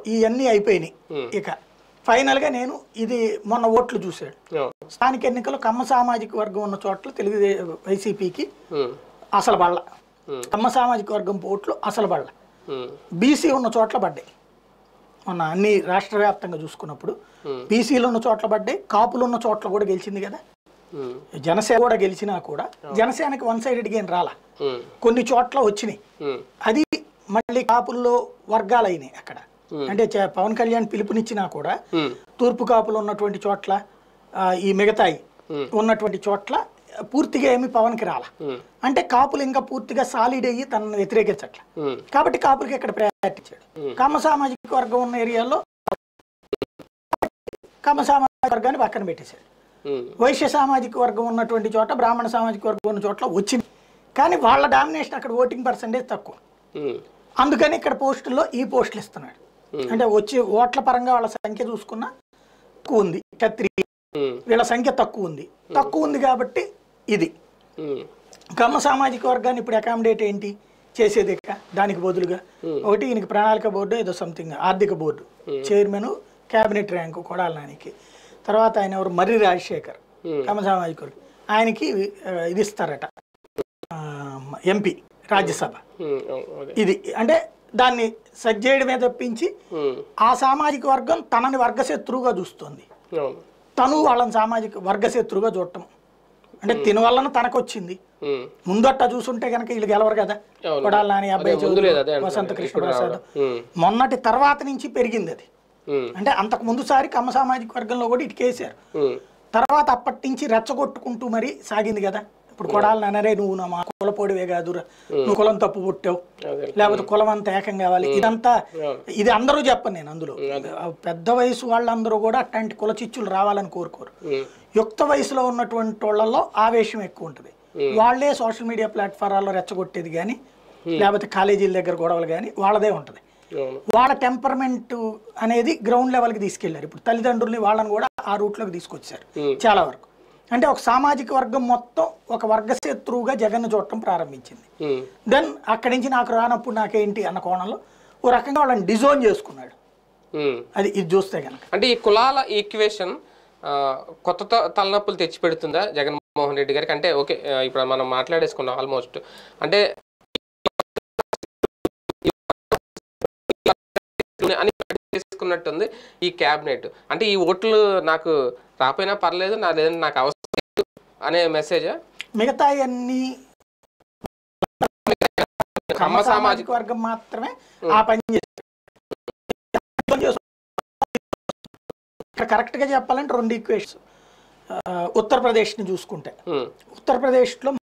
ఇవన్నీ అయిపోయినాయి Hmm. ఇక ఫైనల్గా నేను ఇది మొన్న ఓట్లు చూశాడు అవును స్థానిక ఎన్నికల్లో కమ్మ సామాజిక వర్గం ఉన్న చోట్ల తెలుగు వైసీపీకి ఉమ్, అసలు బళ్ళ Hmm. కమ్మ సామాజిక వర్గం ఓట్లు అసలు బళ్ళ ఉమ్, బీసీ ఉన్న చోట్ల పడ్డాయి మొన్న అన్ని రాష్ట్ర వ్యాప్తంగా చూసుకున్నప్పుడు Hmm. బీసీలు ఉన్న చోట్ల పడ్డాయి కాపులు ఉన్న చోట్ల కూడా గెలిచింది కదా ఉమ్, జనసేన కూడా గెలిచినా కూడా జనసేనకి వన్ సైడెడ్ గేమ్ రాలా ఉమ్, కొన్ని చోట్ల వచ్చినాయి ఉమ్, అది మళ్ళీ కాపుల్లో వర్గాలు అయినాయి అక్కడ అంటే చ- పవన్ కళ్యాణ్ పిలుపునిచ్చినా కూడా ఉమ్, తూర్పు కాపులు ఉన్నటువంటి చోట్ల ఆ, ఈ మిగతాయి Hmm. ఉన్నటువంటి చోట్ల పూర్తిగా ఏమి పవన్కి రాల ఉమ్, అంటే కాపులు ఇంకా పూర్తిగా సాలిడ్ అయ్యి తనను వ్యతిరేకించట్ల ఉమ్, కాబట్టి కాపులకి ఇక్కడ ప్రయారిటీ ఇచ్చాడు కమ్మ సామాజిక వర్గం ఉన్న ఏరియాలో కమ్మ సామాజిక వర్గాన్ని పక్కన పెట్టేశాడు ఉమ్, వైశ్య సామాజిక వర్గం ఉన్నటువంటి చోట బ్రాహ్మణ సామాజిక వర్గం ఉన్న చోట్ల వచ్చింది కానీ వాళ్ళ డామినేషన్ అక్కడ ఓటింగ్ పర్సంటేజ్ తక్కువ ఉమ్, అందుకని ఇక్కడ పోస్టుల్లో ఈ పోస్టులు ఇస్తున్నాడు అంటే వచ్చి ఓట్ల పరంగా వాళ్ళ సంఖ్య చూసుకున్నా తక్కువ ఉంది కత్రి ఉమ్, వీళ్ళ సంఖ్య తక్కువ ఉంది తక్కువ ఉంది కాబట్టి ఇది ఉమ్, కమ్మ సామాజిక వర్గాన్ని ఇప్పుడు అకామిడేట్ ఏంటి చేసేది ఇక దానికి బదులుగా ఒకటి ఈయనకి ప్రణాళిక బోర్డు ఏదో సంథింగ్ ఆర్థిక board chairman cabinet rank Kodali నానికి తర్వాత ఆయన ఎవరు మర్రి రాజశేఖర్ కమ్మ సామాజిక వర్గం ఆయనకి ఆ, ఇది ఇస్తారట ఎంపీ రాజ్యసభ ఉమ్, అవును, అదే ఇది అంటే దాన్ని సెట్ చేయడమే తప్పించి ఉమ్, ఆ సామాజిక వర్గం తనని వర్గశత్రువుగా చూస్తుంది అవును తను వాళ్ళని సామాజిక వర్గశత్రువుగా చూడటం అంటే తిన వలన తనకు వచ్చింది ఉమ్, ముందట్ట చూసుంటే కనుక వీళ్ళు గెలవరు కదా అవును. కొడాలి నాని అబ్బాయి ముందు లేదు, అదే చౌదరి అంటున్నాను. వసంత కృష్ణ ఇప్పుడు ప్రసాద్ రావడం. ఉమ్, మొన్నటి తర్వాత నుంచి పెరిగింది అది ఉమ్, అంటే అంతకు ముందు సారి కమ్మ సామాజిక వర్గంలో కూడా ఇటుకేసారు ఉమ్, తర్వాత అప్పటి నుంచి రెచ్చగొట్టుకుంటూ మరి సాగింది కదా ఇప్పుడు కొడాలి నానరే నువ్వు నా మా కులపోడివే కాదురా నువ్వు కులం తప్పు పుట్టావు అదే లేకపోతే కులం అంతా ఏకం కావాలి ఇదంతా అవును. ఇది అందరూ చెప్పను నేను అందులో ఆ పెద్ద వయసు వాళ్ళందరూ కూడా అట్లాంటి కుల చిచ్చులు రావాలని కోరుకోరు ఉమ్, యుక్త వయసులో ఉన్నటువంటి వాళ్ళల్లో ఆవేశం ఎక్కువ ఉంటుంది వాళ్ళే సోషల్ మీడియా ప్లాట్ఫారాల్లో రెచ్చగొట్టేది కానీ లేకపోతే కాలేజీల దగ్గర గొడవలు కానీ వాళ్ళదే ఉంటుంది అవును వాళ్ళ టెంపర్మెంట్ అనేది గ్రౌండ్ లెవెల్కి తీసుకెళ్లారు ఇప్పుడు తల్లిదండ్రుల్ని వాళ్ళని కూడా ఆ రూట్లోకి తీసుకొచ్చారు చాలా వరకు అంటే ఒక సామాజిక వర్గం మొత్తం ఒక వర్గ శత్రువుగా జగన్ చూడటం ప్రారంభించింది ఉమ్, దెన్ అక్కడి నుంచి నాకు రానప్పుడు నాకేంటి అన్న కోణంలో ఓ రకంగా వాళ్ళని డిజోన్ చేసుకున్నాడు ఉమ్. అది ఇది చూస్తే కనుక అంటే ఈ కులాల ఈక్వేషన్ కొత్త త- తలనొప్పులు తెచ్చి పెడుతుందా జగన్మోహన్ రెడ్డి గారికి అంటే ఓకే ఆ, ఇప్పుడు మనం మాట్లాడేసుకున్నాం ఆల్మోస్ట్ అంటే అని చేసుకున్నట్టుంది ఈ క్యాబినెట్ అంటే ఈ ఓట్లు నాకు రాపోయినా పర్లేదు నా లేదంటే నాకు అవసరం లేదు అనే మెసేజ్ మిగతా అన్ని కమ్మ సామాజిక సామాజిక వర్గం మాత్రమే ఆ పని చేస్తారు ఇక్కడ కరెక్ట్గా చెప్పాలంటే రెండు ఈక్వేషన్స్ ఉత్తరప్రదేశ్ని చూసుకుంటే ఉమ్, ఉత్తరప్రదేశ్లో